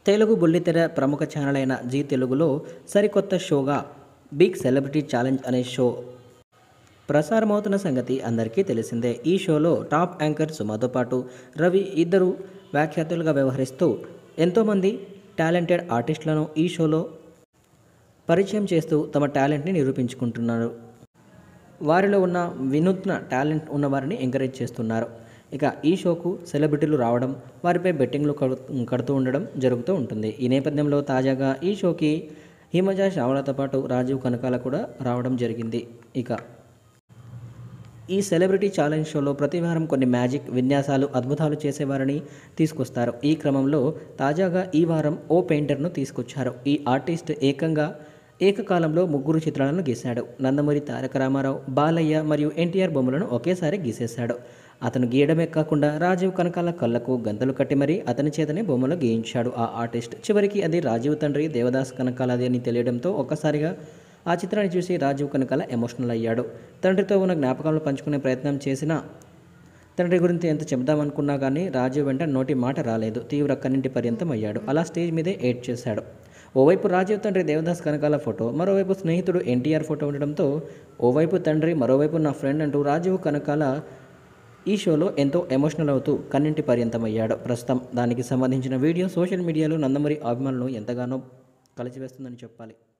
తెలుగు బుల్లితెర ప్రముఖ ఛానల్ అయిన జీ తెలుగులో సరికొత్త షోగా బిగ్ సెలబ్రిటీ ఛాలెంజ్ అనే షో ప్రసారమవుతున్న సంగతి అందరికీ తెలిసిందే ఈ షోలో టాప్ యాంకర్ సుమతో పాటు రవి ఇద్దరు వ్యాఖ్యాతలుగా వ్యవహరిస్తూ ఎంతోమంది టాలెంటెడ్ ఆర్టిస్టులను ఈ షోలో పరిచయం చేస్తూ తమ టాలెంట్ని నిరూపించుకుంటున్నారు వారిలో ఉన్న వినూత్న టాలెంట్ ఉన్న వారిని ఎంకరేజ్ చేస్తున్నారు ఇక ఈ షోకు సెలబ్రిటీలు రావడం వారిపై బెట్టింగ్లు కడు- కడుతూ ఉండడం జరుగుతూ ఉంటుంది ఈ నేపథ్యంలో తాజాగా ఈ షోకి హిమజ శ్రావణతో పాటు రాజీవ్ కనకాల కూడా రావడం జరిగింది ఇక ఈ సెలబ్రిటీ ఛాలెంజ్ షోలో ప్రతి వారం కొన్ని మ్యాజిక్ విన్యాసాలు అద్భుతాలు చేసేవారిని తీసుకొస్తారు ఈ క్రమంలో తాజాగా ఈ వారం ఓ పెయింటర్ను తీసుకొచ్చారు ఈ ఆర్టిస్ట్ ఏకంగా ఏకకాలంలో ముగ్గురు చిత్రాలను గీశాడు నందమూరి తారక రామారావు బాలయ్య మరియు ఎన్టీఆర్ బొమ్మలను ఒకేసారి గీసేశాడు అతను గీయడమే కాకుండా రాజీవ్ కనకాల కళ్ళకు గంతలు కట్టి మరీ అతని చేతనే బొమ్మలు గీయించాడు ఆ ఆర్టిస్ట్ చివరికి అది రాజీవ్ తండ్రి దేవదాస్ కనకాలది అని తెలియడంతో ఒక్కసారిగా ఆ చిత్రాన్ని చూసి రాజీవ్ కనకాల ఎమోషనల్ అయ్యాడు తండ్రితో ఉన్న జ్ఞాపకాలను పంచుకునే ప్రయత్నం చేసినా తండ్రి గురించి ఎంత చెబుదామనుకున్నా కానీ రాజు వెంట నోటి మాట రాలేదు తీవ్ర కన్నింటి పర్యంతం అయ్యాడు అలా స్టేజ్ మీదే ఏడ్ చేశాడు ఓవైపు రాజీవ్ తండ్రి దేవదాస్ కనకాల ఫోటో మరోవైపు స్నేహితుడు ఎన్టీఆర్ ఫోటో ఉండడంతో ఓవైపు తండ్రి మరోవైపు నా ఫ్రెండ్ అంటూ రాజీవ్ కనకాల ఈ షోలో ఎంతో ఎమోషనల్ అవుతూ కన్నింటి పర్యంతం అయ్యాడు ప్రస్తుతం దానికి సంబంధించిన వీడియో సోషల్ మీడియాలో నందమూరి అభిమానులను ఎంతగానో కలిసివేస్తుందని చెప్పాలి